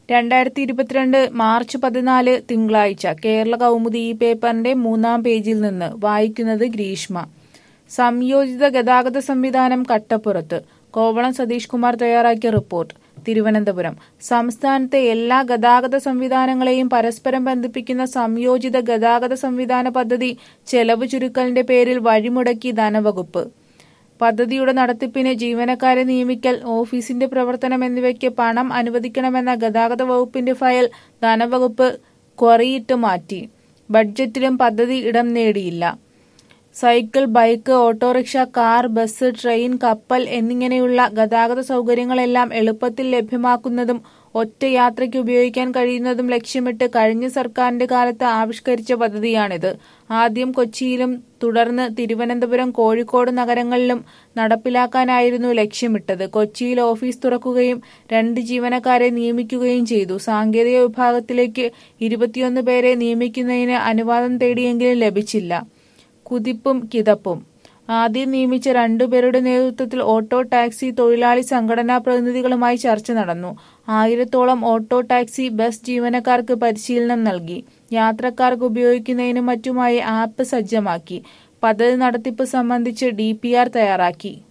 രണ്ടായിരത്തി ഇരുപത്തിരണ്ട് മാർച്ച് പതിനാല് തിങ്കളാഴ്ച കേരള കൗമുദി ഈ പേപ്പറിന്റെ മൂന്നാം പേജിൽ നിന്ന് വായിക്കുന്നത് ഗ്രീഷ്മ സംയോജിത ഗതാഗത സംവിധാനം കട്ടപ്പുറത്ത് കോവളം സതീഷ് കുമാർ തയ്യാറാക്കിയ റിപ്പോർട്ട് തിരുവനന്തപുരം സംസ്ഥാനത്തെ എല്ലാ ഗതാഗത സംവിധാനങ്ങളെയും പരസ്പരം ബന്ധിപ്പിക്കുന്ന സംയോജിത ഗതാഗത സംവിധാന പദ്ധതി ചെലവ് ചുരുക്കലിന്റെ പേരിൽ വഴിമുടക്കി ധനവകുപ്പ് പദ്ധതിയുടെ നടത്തിപ്പിന് ജീവനക്കാരെ നിയമിക്കൽ ഓഫീസിന്റെ പ്രവർത്തനം എന്നിവയ്ക്ക് പണം അനുവദിക്കണമെന്ന ഗതാഗത വകുപ്പിന്റെ ഫയൽ ധനവകുപ്പ് ക്വറിയിട്ട് മാറ്റി ബഡ്ജറ്റിലും പദ്ധതി ഇടം നേടിയില്ല cycle bike autorickshaw car bus train കപ്പൽ എന്നിങ്ങനെയുള്ള ഗതാഗത സൗകര്യങ്ങളെല്ലാം എളുപ്പത്തിൽ ലഭ്യമാക്കുന്നതും ഒറ്റ യാത്രയ്ക്ക് ഉപയോഗിക്കാൻ കഴിയുന്നതും ലക്ഷ്യമിട്ട് കഴിഞ്ഞ സർക്കാരിന്റെ കാലത്ത് ആവിഷ്കരിച്ച പദ്ധതിയാണിത് ആദ്യം കൊച്ചിയിലും തുടർന്ന് തിരുവനന്തപുരം കോഴിക്കോട് നഗരങ്ങളിലും നടപ്പിലാക്കാനായിരുന്നു ലക്ഷ്യമിട്ടത് കൊച്ചിയിൽ ഓഫീസ് തുറക്കുകയും രണ്ട് ജീവനക്കാരെ നിയമിക്കുകയും ചെയ്തു സാങ്കേതിക വിഭാഗത്തിലേക്ക് ഇരുപത്തിയൊന്ന് പേരെ നിയമിക്കുന്നതിന് അനുവാദം തേടിയെങ്കിലും ലഭിച്ചില്ല കുതിപ്പും കിതപ്പും ആദ്യം നിയമിച്ച രണ്ടുപേരുടെ നേതൃത്വത്തിൽ ഓട്ടോ ടാക്സി തൊഴിലാളി സംഘടനാ പ്രതിനിധികളുമായി ചർച്ച നടന്നു ആയിരത്തോളം ഓട്ടോ ടാക്സി ബസ് ജീവനക്കാർക്ക് പരിശീലനം നൽകി യാത്രക്കാർക്ക് ഉപയോഗിക്കുന്നതിനും മറ്റുമായി ആപ്പ് സജ്ജമാക്കി പദ്ധതി നടത്തിപ്പ് സംബന്ധിച്ച് ഡി തയ്യാറാക്കി